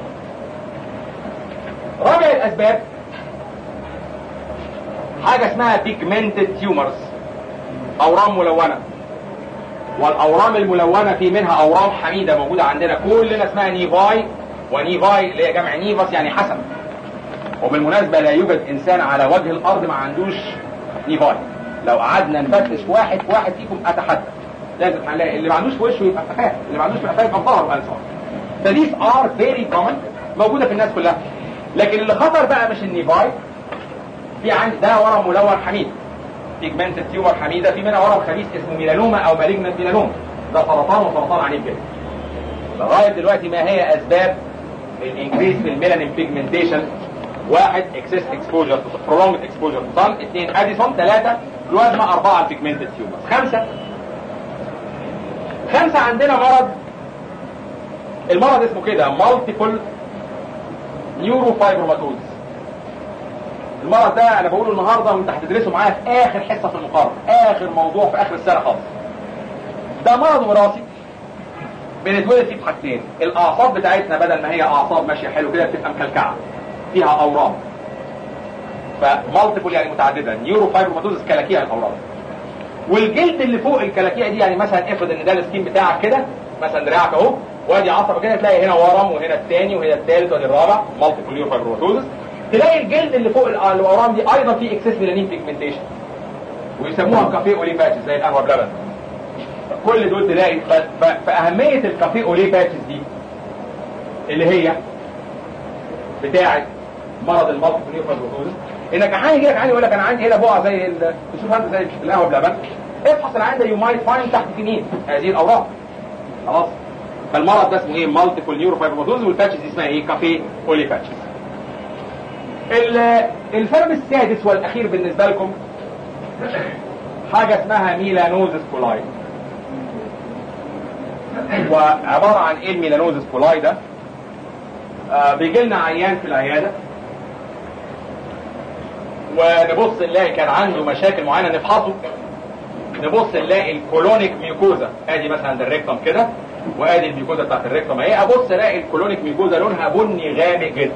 رابع الاسباب حاجه اسمها بيجمنتد تيومرز اورام ملونه والاورام الملونه في منها اورام حميده موجوده عندنا كلنا اسمها نيفاي ونيفاي اللي هي جمع نيفاس يعني حسن وبالمناسبه لا يوجد انسان على وجه الارض ما عندوش نيفاي لو قعدنا نفتش واحد واحد فيكم اتحدى لازم هنلاقي اللي ما عندوش في وشه يبقى فخاف اللي ما عندوش في قفاه يبقى في ظهره انسان فديز ار فيري كومن موجوده في الناس كلها لكن اللي خطر بقى مش النيفاي في عند ده ورم ملون حميد بيجمنت تيومر حميده في منها ورم خبيث اسمه ميلانوما او مالجنت ميلانوما ده سرطان وسرطان عنيف جدا لغايه دلوقتي ما هي اسباب الانكريس في الميلانين بيجمنتيشن واحد اكسس اكسبوجر prolonged اكسبوجر تو صن اثنين اديسون ثلاثه بلازما اربعه البيجمنتد تيومر خمسه خمسه عندنا مرض المرض اسمه كده مالتيبل نيوروفايبروماتوز المرض ده انا بقوله النهارده وانت هتدرسه معايا في اخر حصه في المقارنه اخر موضوع في اخر السنه خالص ده مرض وراثي بنتولد فيه بحاجتين الاعصاب بتاعتنا بدل ما هي اعصاب ماشيه حلو كده بتبقى مكلكعه فيها اورام فمالتيبل يعني متعدده نيورو فايبروماتوزس كلاكيع الاورام والجلد اللي فوق الكلاكيع دي يعني مثلا افرض ان ده السكين بتاعك كده مثلا دراعك اهو وادي عصبه كده تلاقي هنا ورم وهنا الثاني وهنا الثالث وادي الرابع مالتيبل نيورو فايبروماتوزس تلاقي الجلد اللي فوق الأ- الاورام دي ايضا فيه اكسس ميلانين بيجمنتيشن ويسموها كافيه اولي باتش زي القهوه بلبن كل دول تلاقي ف- ف- فاهميه الكافيه اولي باتشز دي اللي هي بتاعه مرض المالتيبل نيورو فايبروماتوزس انك عادي يجي لك عادي يقول لك انا عندي هنا بقعه زي ال- تشوف انت زي القهوه بلبن افحص العين ده يو مايت فاين تحت الجنين هذه الاوراق خلاص فالمرض ده اسمه ايه مالتيبل نيورو فايبروماتوزس والباتشز دي اسمها ايه كافيه اولي باتشز ال- السبب السادس والاخير بالنسبه لكم حاجه اسمها ميلانوزس كولاي وعباره عن ايه الميلانوزس كولاي ده آه بيجي لنا عيان في العياده ونبص نلاقي كان عنده مشاكل معينه نفحصه نبص نلاقي الكولونيك ميوكوزا ادي مثلا ده الريكتوم كده وادي الميوكوزا بتاعت الريكتوم اهي ابص الاقي الكولونيك ميوكوزا لونها بني غامق جدا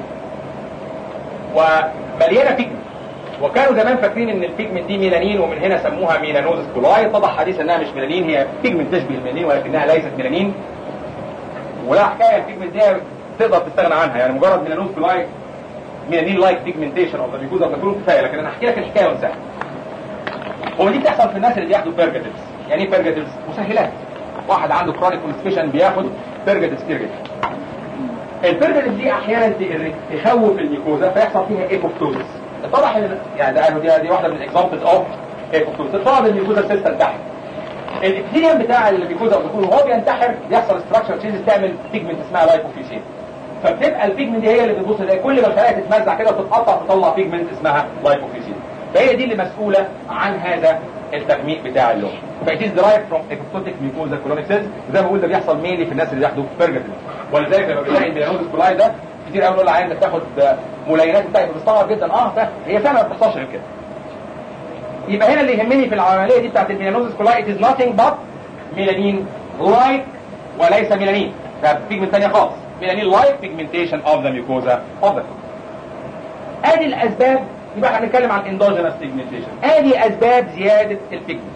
ومليانه بيجمنت وكانوا زمان فاكرين ان البيجمنت دي ميلانين ومن هنا سموها ميلانوزس كولاي اتضح حديثا انها مش ميلانين هي بيجمنت تشبه الميلانين ولكنها ليست ميلانين ولا حكايه البيجمنت دي تقدر تستغنى عنها يعني مجرد ميلانوز كولاي ميلانين لايك بيجمنتيشن اوف ذا ميكوزا بتكون كفايه لكن انا هحكي لك الحكايه ونساها هو دي بتحصل في الناس اللي بياخدوا بيرجاتيفز يعني ايه بيرجاتيفز مسهلات واحد عنده كرونيك كونستيشن بياخد بيرجاتيفز كتير جدا البيرجاتيفز دي احيانا ت- تخوف الميكوزا فيحصل فيها ايكوفتوزس اتضح ان يعني ده دي, دي واحده من الاكزامبلز اوف ايكوفتوزس اتضح ان الميكوزا سيستم تحت الابتيريوم بتاع الميكوزا وهو بينتحر يحصل ستراكشر تشينجز تعمل بيجمنت اسمها لايبوفيسين فبتبقى البيجمنت دي هي اللي بتبص تلاقي كل ما الخلايا تتمزع كده وتتقطع تطلع بيجمنت اسمها لايبوفيسين فهي دي اللي مسؤوله عن هذا التغميق بتاع اللون فايتيز درايف فروم ايكوتوتيك ميكوزا كولونيك سيلز زي ما بقول ده بيحصل مينلي في الناس اللي بياخدوا بيرجاتيف ولذلك لما بنلاقي الميلانوزس كولاي ده كتير قوي نقول للعيان ده بتاخد ملينات بتاعي بتستغرب جدا اه ده هي فعلا ما بتحصلش غير كده يبقى هنا اللي يهمني في العمليه دي بتاعت الميلانوزس كولاي it is nothing but ميلانين لايك وليس ميلانين ده بيجمنت ثانيه خالص ميلانين لايك بيجمنتيشن اوف ذا ميوكوزا اوف ذا ادي الاسباب يبقى احنا بنتكلم عن اندوجينس بيجمنتيشن ادي اسباب زياده البيجمنت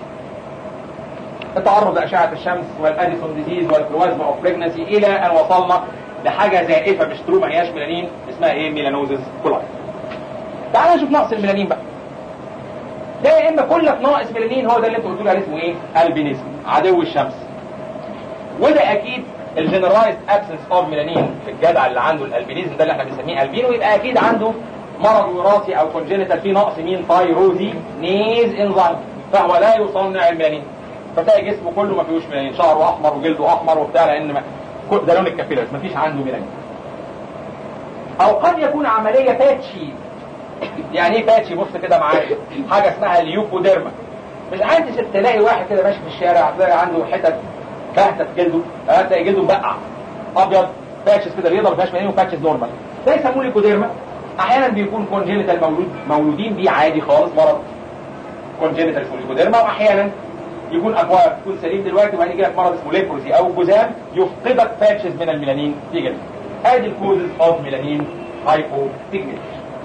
التعرض لاشعه الشمس والاديسون ديزيز والكروازما اوف بريجنسي الى ان وصلنا لحاجه زائفه مش ترو ما هياش ميلانين اسمها ايه ميلانوزس كولاي تعال نشوف نقص الميلانين بقى ده يا اما كلك ناقص ميلانين هو ده اللي انتوا قلتوا لي عليه اسمه ايه البينيزم عدو الشمس وده اكيد الجنرالايزد ابسنس اوف ميلانين في الجدع اللي عنده الالبينيزم ده اللي احنا بنسميه البينو يبقى اكيد عنده مرض وراثي او كونجينيتال فيه نقص مين تايروزي نيز انزيم فهو لا يصنع الميلانين فتلاقي جسمه كله ما فيهوش ميلانين شعره احمر وجلده احمر وبتاع لان ما كل- ده لون الكابيلارز ما فيش عنده ميلانين او قد يكون عمليه باتشي يعني ايه باتشي بص كده معايا حاجه اسمها اليوكوديرما مش عايز تلاقي واحد كده ماشي في الشارع تلاقي عنده حتت باهته في جلده اه تلاقي جلده مبقع ابيض باتشز كده بيضرب ما فيهاش منين وباتشز نورمال ده يسموه ليكوديرما احيانا بيكون كونجينيتال مولود مولودين بيه عادي خالص مرض كونجينيتال اسمه ليكوديرما واحيانا يكون اكواير تكون سليم دلوقتي وبعدين يجي لك مرض اسمه ليبروسي او جذام يفقدك باتشز من الميلانين في جلدك ادي الكوزز اوف ميلانين هايبو بيجمنت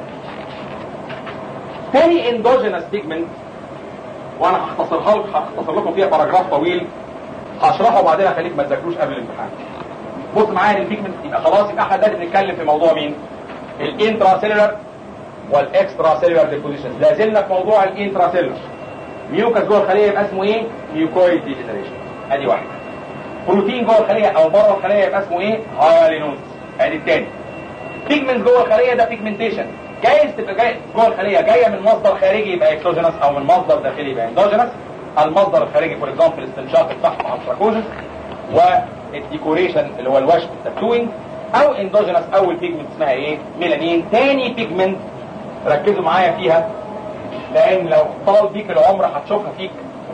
تاني اندوجينس بيجمنت وانا هختصرها لك هختصر لكم فيها باراجراف طويل هشرحه وبعدين اخليك ما تذاكروش قبل الامتحان بص معايا البيجمنت يبقى خلاص يبقى احنا دلوقتي بنتكلم في موضوع مين الانترا سيلولر والاكسترا سيلولر ديبوزيشن لا زلنا في موضوع الانترا سيلولر ميوكس جوه الخليه يبقى اسمه ايه ميوكويد ديجنريشن ادي واحد بروتين جوه الخليه او بره الخليه يبقى اسمه ايه هايالينوز ادي الثاني بيجمنت جوه الخليه ده بيجمنتيشن جايز تبقى جاي جوه الخليه جايه من مصدر خارجي يبقى اكسوجينس او من مصدر داخلي يبقى اندوجينس المصدر الخارجي فور اكزامبل استنشاق الفحم او التراكوزس والديكوريشن اللي هو الوشم التاتوينج او اندوجينس اول بيجمنت اسمها ايه ميلانين تاني بيجمنت ركزوا معايا فيها لان لو طال بيك العمر هتشوفها فيك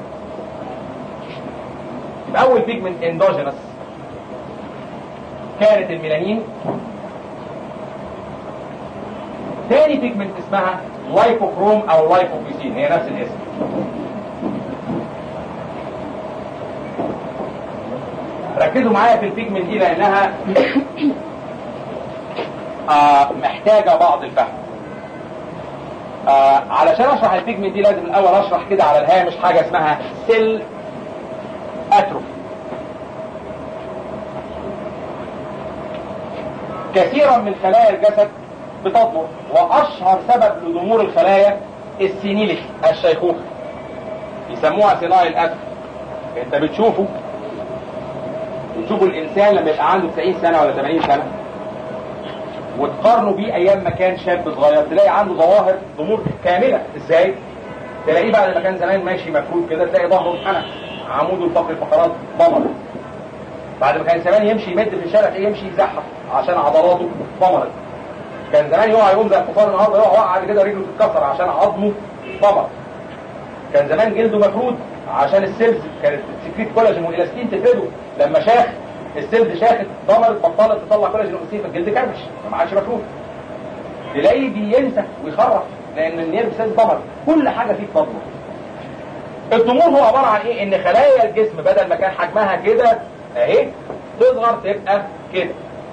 يبقى اول بيجمنت اندوجينس كانت الميلانين تاني بيجمنت اسمها لايفوكروم او لايفوكيسين هي نفس الاسم ركزوا معايا في البيجمنت دي لانها آه محتاجه بعض الفهم آه علشان اشرح البيجمنت دي لازم الاول اشرح كده على الهامش حاجه اسمها سيل اتروفي كثيرا من خلايا الجسد بتضمر واشهر سبب لضمور الخلايا السينيليك الشيخوخه يسموها صناعي الاتروفي انت بتشوفه بتشوفوا الانسان لما يبقى عنده 90 سنه ولا 80 سنه وتقارنوا بيه ايام ما كان شاب صغير تلاقي عنده ظواهر ضمور كامله ازاي تلاقيه بعد ما كان زمان ماشي مفروض كده تلاقي ظهره اتحنك عموده الفقري الفقرات ضمرت بعد ما كان زمان يمشي يمد في الشارع تلاقيه يمشي يزحف عشان عضلاته ضمرت كان زمان يقع يقوم زي الحصان النهارده يقع وقع كده رجله تتكسر عشان عظمه ضمر كان زمان جلده مفرود عشان السيلز كانت سكريت كولاجين والالاستين تفرده لما شاخ السيلز شاخت ضمرت بطلت تطلع كولاجين والالاستين فالجلد كرمش ما عادش مفرود تلاقيه بينسى ويخرف لان النيرف سيلز ضمر كل حاجه فيه بتضمر الضمور هو عباره عن ايه ان خلايا الجسم بدل ما كان حجمها كده اهي تصغر تبقى كده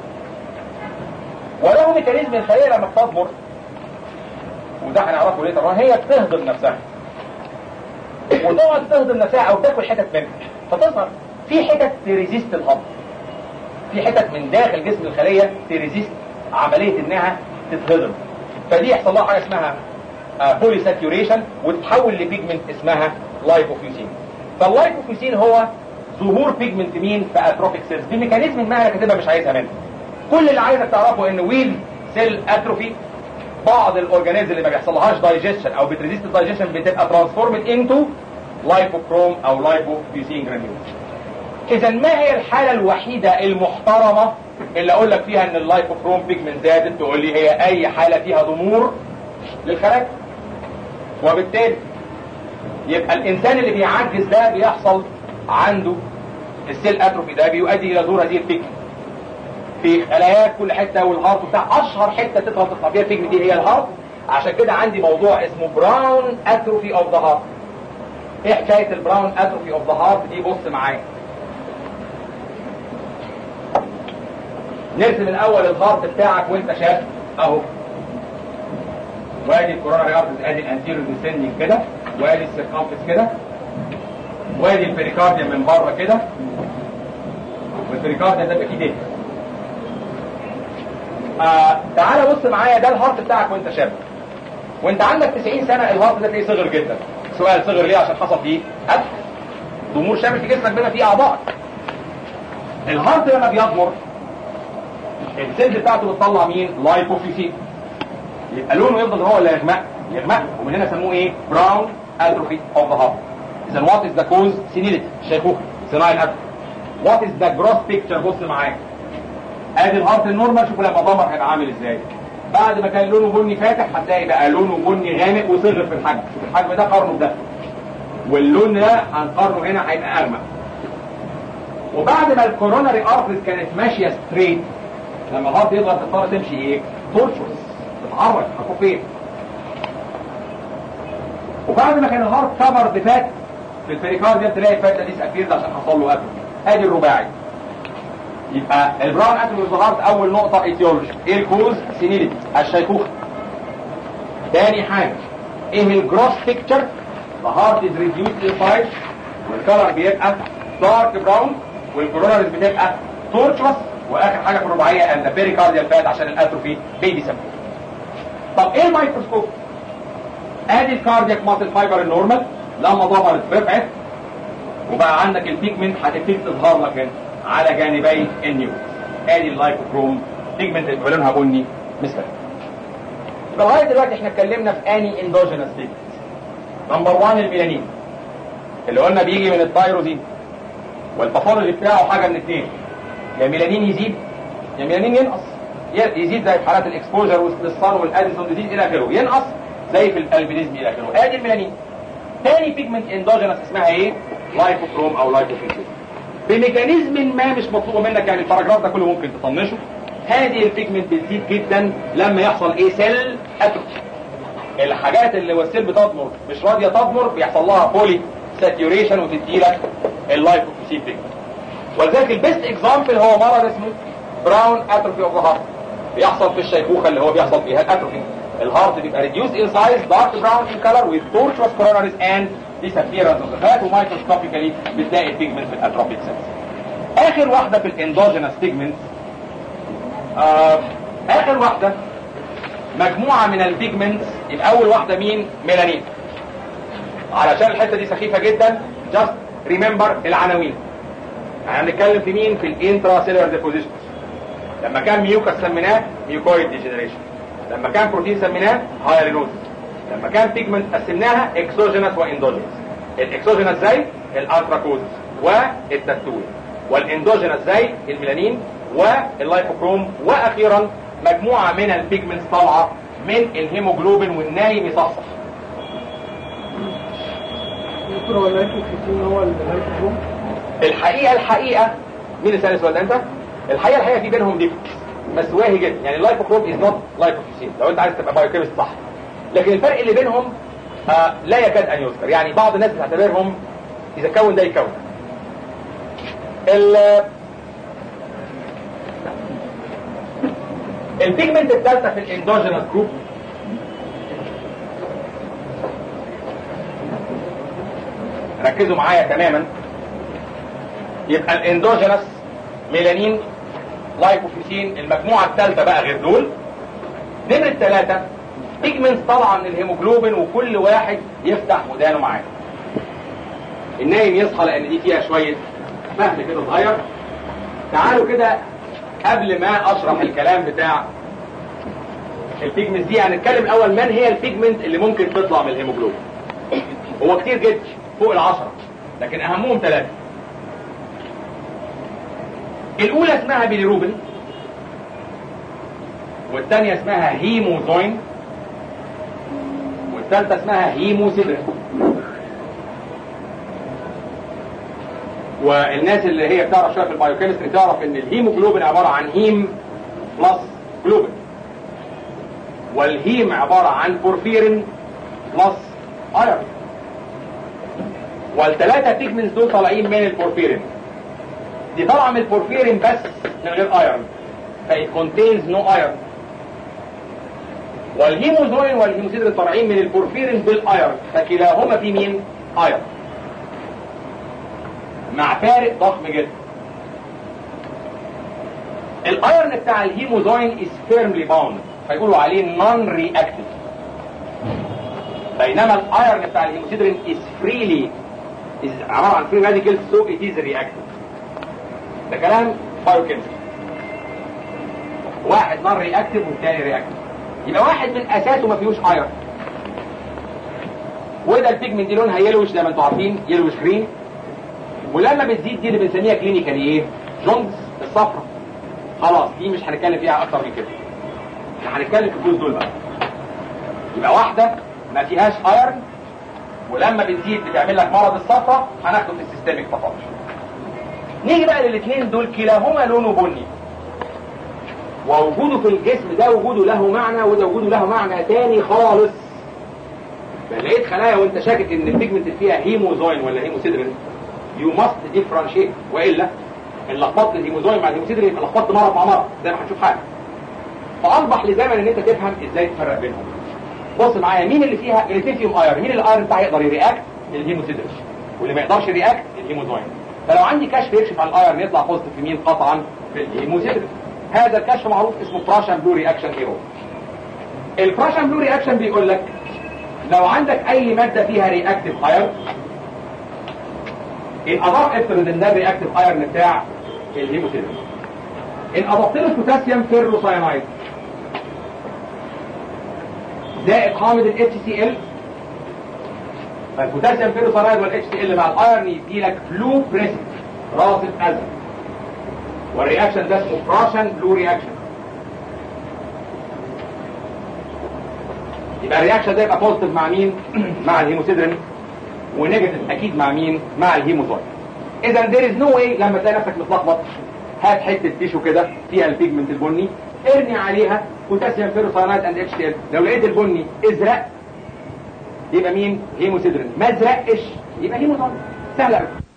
وله ميكانيزم الخليه لما بتضمر وده هنعرفه ليه طبعا هي بتهضم نفسها وتقعد تهضم نفسها او تاكل حتت منها فتظهر في حتت تريزيست الهضم في حتت من داخل جسم الخليه تريزيست عمليه انها تتهضم فدي يحصل لها حاجه اسمها بولي ساتيوريشن وتتحول لبيجمنت اسمها لايبوفيوسين فاللايبوفيوسين هو ظهور بيجمنت مين في اتروفيك سيلز بميكانيزم ما انا كاتبها مش عايزها منها كل اللي عايزك تعرفه ان ويل سيل اتروفي بعض الاورجانيز اللي ما بيحصلهاش دايجيشن او بتريزيست دايجيشن بتبقى ترانسفورمد انتو لايبوكروم او لايبوفيوسين جرانيولز اذا ما هي الحالة الوحيدة المحترمة اللي اقول لك فيها ان اللايبوكروم بيجمنت زادت تقول لي هي اي حالة فيها ضمور للخلايا وبالتالي يبقى الانسان اللي بيعجز ده بيحصل عنده السيل اتروفي ده بيؤدي الى ظهور هذه البيجمنت في خلايا كل حته والهارت بتاع اشهر حته تظهر تطلع فيها البيجمنت دي هي الهارت عشان كده عندي موضوع اسمه براون اتروفي اوف ذا هارت ايه حكايه البراون اتروفي اوف ذا هارت دي بص معايا نرسم الاول الهارت بتاعك وانت شايف اهو وادي الكوروناري ارتز ادي الانتيريور ديسندنج كده وادي السيركمفلكس كده وادي البريكارديوم من بره كده والبريكارديوم ده فيه ديت آه تعالى بص معايا ده الهارت بتاعك وانت شاب وانت عندك 90 سنه الهارت ده تلاقيه صغر جدا سؤال صغر ليه عشان حصل فيه قتل ضمور شامل في جسمك بما فيه اعضاء الهارت لما بيضمر السيلز بتاعته بتطلع مين لايبوفيسين يبقى لونه يفضل هو اللي يغمق يغمق ومن هنا سموه ايه براون اتروفي اوف ذا هارت اذا وات از ذا كوز سينيليتي شيخوخه صناعي الاتروفي وات از ذا جروس بيكتشر بص معايا ادي الهارت النورمال شوفوا لما ضمر هيبقى عامل ازاي بعد ما كان لونه بني فاتح هتلاقي بقى لونه بني غامق وصغر في الحجم الحجم ده قارنه بده واللون ده هنقارنه هنا هيبقى اغمق وبعد ما الكوروناري ارتريز كانت ماشيه ستريت لما الهارت يضغط تضطر تمشي ايه تورشوس تتحرك هتروح فين وبعد ما كان الهارت كفر بفات في البريكارديال تلاقي الفات ده ديسابيرد عشان حصل له قتل ادي الرباعي يبقى البراون اتوم ظهرت اول نقطه ايتيولوجي ايه الكوز سينيليتي الشيخوخه تاني حاجه ايه الجروس بيكتشر the heart is reduced in size والكلر بيبقى دارك براون والكوروناريز بتبقى تورتشوس واخر حاجه في الرباعيه ان بيريكارديال فات عشان الاتروفي بيدي سبب طب ايه الميكروسكوب ادي الكاردياك ماسل فايبر النورمال لما ظهرت رفعت وبقى عندك البيجمنت هتبتدي تظهر لك هنا على جانبي النيوز ادي اللايكوكروم بيجمنت اللي لونها بني مثل لغايه دلوقتي احنا اتكلمنا في اني اندوجينس بيجمنت نمبر 1 الميلانين اللي قلنا بيجي من التايروزين والباثولوجي بتاعه حاجه من اثنين يا ميلانين يزيد يا ميلانين ينقص يزيد زي في حالات الاكسبوجر للصن والاديسون ديزيز الى اخره ينقص زي في الالبينيزم الى اخره ادي الميلانين تاني بيجمنت اندوجينس اسمها ايه لايكوكروم او لايكوفيسيس بميكانيزم ما مش مطلوب منك يعني الباراجراف ده كله ممكن تطنشه هذه البيجمنت بتزيد جدا لما يحصل ايه سيل اتروفي الحاجات اللي والسيل بتضمر مش راضيه تضمر بيحصل لها بولي ساتيوريشن وتدي لك اللايكوفيسيس بيجمنت ولذلك البيست اكزامبل هو مرض اسمه براون اتروفي اوف ذا هارت بيحصل في الشيخوخه اللي هو بيحصل فيها الاتروفي الهارت بيبقى reduced in size dark brown in color with tortuous coronaries and disappearance of the fat ومايكروسكوبيكالي بتلاقي البيجمنت في الاتروفيك سيلز اخر واحده في الاندوجينس بيجمنت آه اخر واحده مجموعه من البيجمنتس يبقى اول واحده مين ميلانين علشان الحته دي سخيفه جدا just remember العناوين هنتكلم في مين في الانترا سيلولار ديبوزيشن لما كان ميوكس سميناه ميوكويد ديجنريشن لما كان بروتين سميناه هايرينوز لما كان بيجمنت قسمناها اكسوجينس واندوجينس الاكسوجينس زي الانتراكوز والتاتوين والاندوجينس زي الميلانين واللايكوكروم واخيرا مجموعه من البيجمنتس طالعه من الهيموجلوبين والنايم يصحصح دكتور هو اللايكوفيسين هو اللايكوكروم الحقيقه الحقيقه مين اللي سال السؤال ده انت الحقيقه الحقيقه في بينهم ديفرنس بس واهي جدا يعني اللايكوكروم از نوت لايكوفيسين لو انت عايز تبقى بايوكيمست صح لكن الفرق اللي بينهم آه لا يكاد ان يذكر يعني بعض الناس بتعتبرهم اذا كون ده يكون ال البيجمنت الثالثه في الاندوجينس جروب ركزوا معايا تماما يبقى الاندوجينس ميلانين لايكوفيسين المجموعه الثالثه بقى غير دول نمرة ثلاثة بيجمنتس طالعه من الهيموجلوبين وكل واحد يفتح ودانه معاه النايم يصحى لان دي فيها شويه فهم كده صغير تعالوا كده قبل ما اشرح الكلام بتاع البيجمنت دي هنتكلم الاول من هي البيجمنت اللي ممكن تطلع من الهيموجلوبين هو كتير جدا فوق العشرة لكن اهمهم ثلاثة الاولى اسمها بيليروبين والثانية اسمها هيموزوين والثالثة اسمها هيموسيدرين والناس اللي هي بتعرف شويه في البايوكيمستري تعرف ان الهيموجلوبين عباره عن هيم بلس جلوبين والهيم عباره عن بورفيرين بلس ايرون والثلاثه بيجمنتس دول طالعين من البورفيرين دي طالعه من البورفيرين بس من غير ايرون فايت كونتينز نو ايرون والهيموزوين والهيموسيدرين طالعين من البورفيرين بالايرون فكلاهما في مين ايرون مع فارق ضخم جدا الايرن بتاع الهيموزوين is firmly bound فيقولوا عليه non reactive بينما الايرن بتاع الهيموسيدرين is freely is عباره عن free radicals so it is reactive ده كلام بايوكيمستري واحد نون رياكتيف والثاني رياكتيف يبقى واحد من اساسه ما فيهوش ايرن وده البيجمنت دي لونها يلوش زي ما انتم عارفين يلوش جرين ولما بتزيد دي اللي بنسميها كلينيكال ايه جونز الصفرة خلاص دي مش هنتكلم فيها اكتر من كده احنا هنتكلم في الجزء دول بقى يبقى واحده ما فيهاش ايرن ولما بتزيد بتعمل لك مرض الصفرة هناخده في السيستميك باثولوجي نيجي بقى للاثنين دول كلاهما لونه بني ووجوده في الجسم ده وجوده له معنى وده وجوده له معنى تاني خالص بل لقيت خلايا وانت شاكك ان البيجمنت فيها هيموزوين ولا هيموسيدرين يو ماست ديفرنشيت والا ان لخبطت الهيموزوين مع الهيموسيدرين يبقى لخبطت مرض مع مرض زي ما هنشوف حاجه فاصبح لزمن ان انت تفهم ازاي تفرق بينهم بص معايا مين اللي فيها الاثنين فيهم ايرون مين الايرون بتاعه يقدر يرياكت الهيموسيدرين واللي ما يقدرش يرياكت الهيموزوين فلو عندي كشف يكشف على الايرون يطلع بوزيتيف في مين قطعا في الهيموسيدرين هذا الكشف معروف اسمه براشن بلو رياكشن ايرو البراشن بلو رياكشن بيقول لك لو عندك اي ماده فيها رياكتيف ايرون ان اضاف افرض ان ده الرياكتيف ايرون بتاع الهيموسيدرين ان اضفت له بوتاسيوم فيروساينايد زائد حامض ال HCl فالبوتاسيوم فيروساينايد وال HCl مع الايرون يدي لك فلو بريسك راسب ازرق والرياكشن ده اسمه براشن بلو رياكشن يبقى الرياكشن ده يبقى بوزيتيف مع مين؟ مع الهيموسيدرين ونيجاتيف اكيد مع مين؟ مع الهيموزويد اذا there is no way لما تلاقي نفسك متلخبط هات حته تيشو كده فيها البيجمنت البني ارمي عليها بوتاسيوم فيروساينايد اند اتش تي لو لقيت البني ازرق يبقى مين؟ هيموسيدرين ما ازرقش يبقى هيموزويد سهله قوي